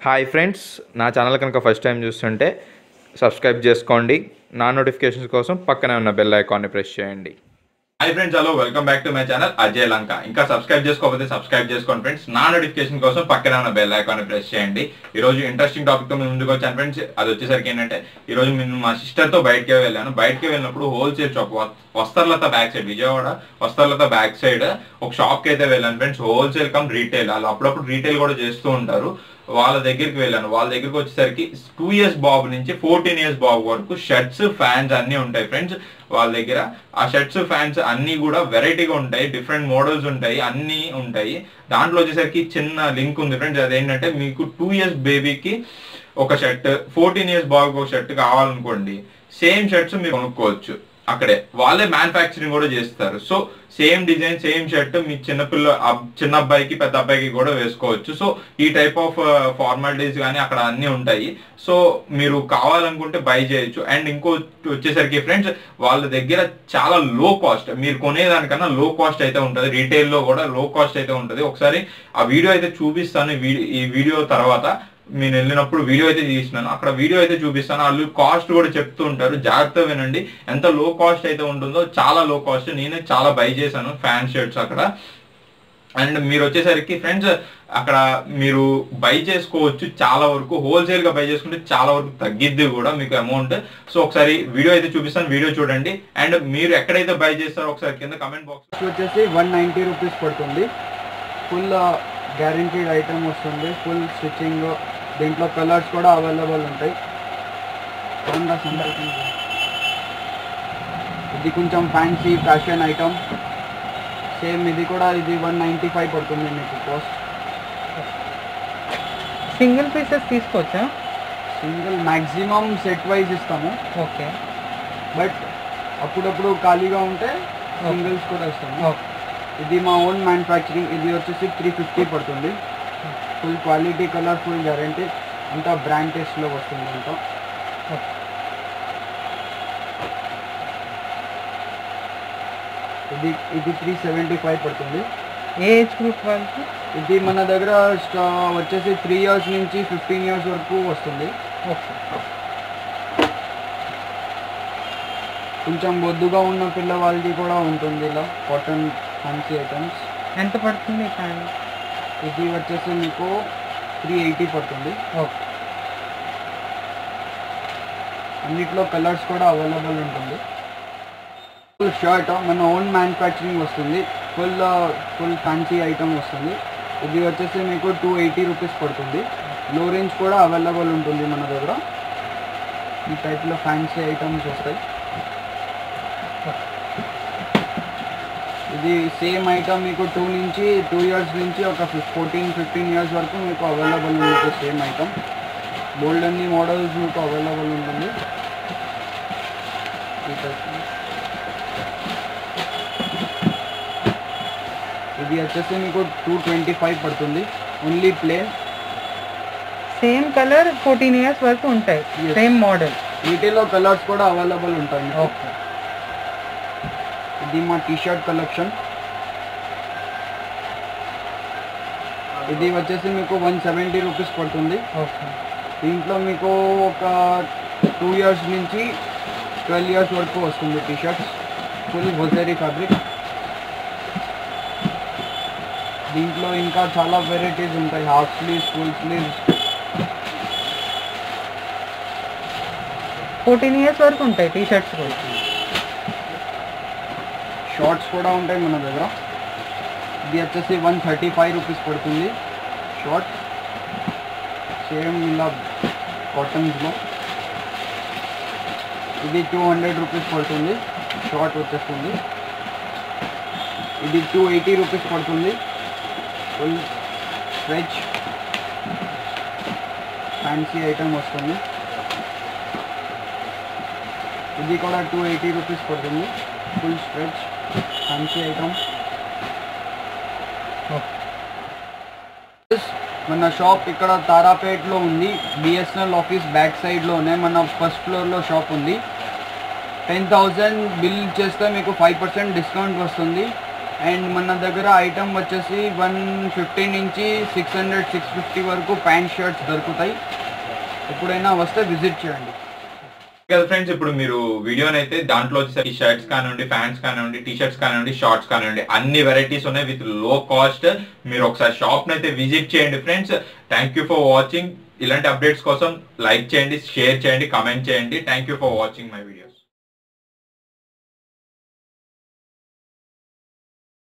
Hi friends నా channel కనుక first time చూస్తుంటే సబ్స్క్రైబ్ చేసుకోండి నా నోటిఫికేషన్స్ కోసం పక్కనే ఉన్న బెల్ ఐకాన్ని ప్రెస్ చేయండి hi friends hello welcome back to my channel Ajay Lanka ఇంకా సబ్స్క్రైబ్ చేసుకోకపోతే సబ్స్క్రైబ్ చేసుకోండి ఫ్రెండ్స్ నా నోటిఫికేషన్ కోసం పక్కన ఉన్న బెల్ ఐకాన్ ప్రెస్ చేయండి ఈ రోజు ఇంట్రెస్టింగ్ టాపిక్ తో మీ ముందుకు వచ్చాను ఫ్రెండ్స్ అది వచ్చేసరికి ఏంటంటే ఈ రోజు నేను మా సిస్టర్ తో బయటకి వెళ్ళాను బయటకి వెళ్ళినప్పుడు wholesale shop Vastralatha back side Vijayawada Vastralatha back side ఒక షాప్ కి అయితే వెళ్ళాను ఫ్రెండ్స్ హోల్సేల్ కమ్ రీటైల్ వాళ్ళు అప్పుడప్పుడు రీటైల్ కూడా చేస్తూ ఉంటారు వాళ్ళ దగ్గరికి వెళ్ళాను వాళ్ళ దగ్గరికి వచ్చేసరికి టూ ఇయర్స్ బాబు నుంచి ఫోర్టీన్ ఇయర్స్ బాబు వరకు షర్ట్స్ ఫ్యాన్స్ అన్ని ఉంటాయి ఫ్రెండ్స్ వాళ్ళ దగ్గర ఆ షర్ట్స్ ఫ్యాన్స్ అన్ని కూడా వెరైటీగా ఉంటాయి డిఫరెంట్ మోడల్స్ ఉంటాయి అన్ని ఉంటాయి దాంట్లో వచ్చేసరికి చిన్న లింక్ ఉంది ఫ్రెండ్స్ అదేంటంటే మీకు టూ ఇయర్స్ బేబీకి ఒక షర్ట్ ఫోర్టీన్ ఇయర్స్ బాబుకి ఒక షర్ట్ కావాలనుకోండి సేమ్ షర్ట్స్ మీరు కొనుక్కోవచ్చు అక్కడే వాళ్ళే మ్యానుఫ్యాక్చరింగ్ కూడా చేస్తారు so same design same shirt మీ చిన్నపిల్ల అబ్- చిన్న అబ్బాయికి పెద్ద అబ్బాయికి కూడా వేసుకోవచ్చు సో ఈ టైప్ ఆఫ్ ఫార్మాలిటీస్ కానీ అక్కడ అన్ని ఉంటాయి సో మీరు కావాలనుకుంటే బై చేయొచ్చు అండ్ ఇంకో వచ్చేసరికి ఫ్రెండ్స్ వాళ్ళ దగ్గర చాలా లో కాస్ట్ మీరు కొనేదానికన్నా లో కాస్ట్ అయితే ఉంటుంది రీటైల్ లో కూడా లో కాస్ట్ అయితే ఉంటుంది ఒకసారి ఆ వీడియో అయితే చూపిస్తాను ఈ వీడియో ఈ వీడియో తర్వాత నేను వెళ్ళినప్పుడు వీడియో అయితే తీసినాను అక్కడ వీడియో అయితే చూపిస్తాను వాళ్ళు కాస్ట్ కూడా చెప్తూ ఉంటారు జాగ్రత్తగా వినండి ఎంత లో కాస్ట్ అయితే ఉంటుందో చాలా లో కాస్ట్ నేనే చాలా బై చేశాను ఫ్యాన్ షర్ట్స్ అక్కడ అండ్ మీరు వచ్చేసరికి ఫ్రెండ్స్ అక్కడ మీరు బై చేసుకోవచ్చు చాలా వరకు హోల్సేల్ గా బై చేసుకుంటే చాలా వరకు తగ్గిద్ది కూడా మీకు అమౌంట్ సో ఒకసారి వీడియో అయితే చూపిస్తాను వీడియో చూడండి అండ్ మీరు ఎక్కడైతే బై చేస్తారో ఒకసారి కింద కమెంట్ బాక్స్ కాస్ట్ వచ్చేసి వన్ నైంటీ రూపీస్ పడుతుంది ఫుల్ గ్యారంటీడ్ ఐటమ్ వస్తుంది ఫుల్ స్టిచ్చింగ్ దీంట్లో కలర్స్ కూడా అవైలబుల్ ఉంటాయి బాగుందా సందర్? ఇది కొంచెం ఫ్యాన్సీ ఫ్యాషన్ ఐటమ్ సేమ్ ఇది కూడా ఇది వన్ నైంటీ ఫైవ్ పడుతుంది మీకు కాస్ట్ సింగిల్ పీసెస్ తీసుకోవచ్చా సింగిల్ మ్యాక్సిమం సెట్ వైజ్ ఇస్తాము ఓకే బట్ అప్పుడప్పుడు ఖాళీగా ఉంటే సింగిల్స్ కూడా ఇస్తాము ఓకే ఇది మా ఓన్ మ్యానుఫ్యాక్చరింగ్ ఇది వచ్చేసి త్రీ ఫిఫ్టీ పడుతుంది full quality colour full guarantee అంతా బ్రాండ్ టెస్ట్లో వస్తుంది అంతా ఇది ఇది త్రీ సెవెంటీ ఫైవ్ పడుతుంది ఏ ఏజ్ గ్రూప్ వాళ్ళకి ఇది మన దగ్గర స్టా- వచ్చేసి త్రీ ఇయర్స్ నుంచి ఫిఫ్టీన్ ఇయర్స్ వరకు వస్తుంది ఓకే కొంచెం బొద్దుగా ఉన్న పిల్లవాళ్ళకి కూడా ఉంటుంది ఇలా కాటన్ ఫ్యాన్సీ ఐటమ్స్ ఎంత పడుతుంది ప్యాంట్ ఇది వచ్చేసి మీకు త్రీ ఎయిటీ పడుతుంది ఓకే అన్నిట్లో కలర్స్ కూడా అవైలబుల్ ఉంటుంది ఫుల్ షర్ట్ మన ఓన్ మ్యానుఫ్యాక్చరింగ్ వస్తుంది ఫుల్ ఫుల్ ఫ్యాన్సీ ఐటమ్ వస్తుంది ఇది వచ్చేసి మీకు టూ ఎయిటీ రూపీస్ పడుతుంది లో రేంజ్ కూడా అవైలబుల్ ఉంటుంది మన దగ్గర ఈ టైప్లో ఫ్యాన్సీ ఐటమ్స్ వస్తాయి ఇది సేమ్ ఐటమ్ మీకు టూ నుంచి టూ ఇయర్స్ నుంచి ఒక ఫోర్టీన్ ఫిఫ్టీన్ ఇయర్స్ వరకు మీకు అవైలబుల్ ఉంటుంది సేమ్ ఐటమ్ బోల్డ్ అన్ని మోడల్స్ మీకు అవైలబుల్ ఉంటుంది ఈ type. ఇది వచ్చేసి మీకు టూ ట్వంటీ ఫైవ్ పడుతుంది only plain same colour fourteen years వరకు ఉంటాయి Yes. సేమ్ మోడల్ వీటిలో కలర్స్ కూడా అవైలబుల్ ఉంటాయి మీకు. ఓకే ఇది మా టీ షర్ట్ కలెక్షన్ ఇది వచ్చేసి మీకు వన్ సెవెంటీ రూపీస్ పడుతుంది ఓకే దీంట్లో మీకు ఒక టూ ఇయర్స్ నుంచి ట్వెల్వ్ ఇయర్స్ వరకు వస్తుంది టీ షర్ట్స్ ఫుల్ వజరీ ఫ్యాబ్రిక్ దీంట్లో ఇంకా చాలా వెరైటీస్ ఉంటాయి half sleeves full sleeves fourteen years వరకు ఉంటాయి టీ షర్ట్స్ కూడా షార్ట్స్ కూడా ఉంటాయి మన దగ్గర ఇది వచ్చేసి వన్ థర్టీ ఫైవ్ రూపీస్ పడుతుంది షార్ట్ సేమ్ ఇలా కాటన్స్లో ఇది టూ హండ్రెడ్ రూపీస్ పడుతుంది షార్ట్ వచ్చేస్తుంది ఇది టూ ఎయిటీ రూపీస్ పడుతుంది ఫుల్ స్ట్రెచ్ ఫ్యాన్సీ ఐటమ్ వస్తుంది ఇది కూడా టూ ఎయిటీ రూపీస్ పడుతుంది ఫుల్ స్ట్రెచ్ ఫ్యాన్సీ ఐటమ్ మన షాప్ ఇక్కడ తారాపేటలో ఉంది బిఎస్ఎన్ఎల్ ఆఫీస్ బ్యాక్ సైడ్లోనే మన ఫస్ట్ ఫ్లోర్లో షాప్ ఉంది టెన్ థౌజండ్ బిల్ చేస్తే మీకు ఫైవ్ పర్సెంట్ డిస్కౌంట్ వస్తుంది అండ్ మన దగ్గర ఐటమ్ వచ్చేసి వన్ ఫిఫ్టీ నుంచి సిక్స్ హండ్రెడ్ సిక్స్ ఫిఫ్టీ వరకు ప్యాంట్ షర్ట్స్ దొరుకుతాయి ఎప్పుడైనా వస్తే విజిట్ చేయండి కదా ఫ్రెండ్స్ ఇప్పుడు మీరు వీడియోని అయితే దాంట్లో వచ్చేసరికి షర్ట్స్ కానివ్వండి ప్యాంట్స్ కానివ్వండి టీ షర్ట్స్ కానివ్వండి షార్ట్స్ కానివ్వండి అన్ని వెరైటీస్ ఉన్నాయి విత్ లో కాస్ట్ మీరు ఒకసారి షాప్ అయితే విజిట్ చేయండి friends thank you for watching ఇలాంటి అప్డేట్స్ కోసం లైక్ చేయండి షేర్ చేయండి కామెంట్ చేయండి thank you for watching my videos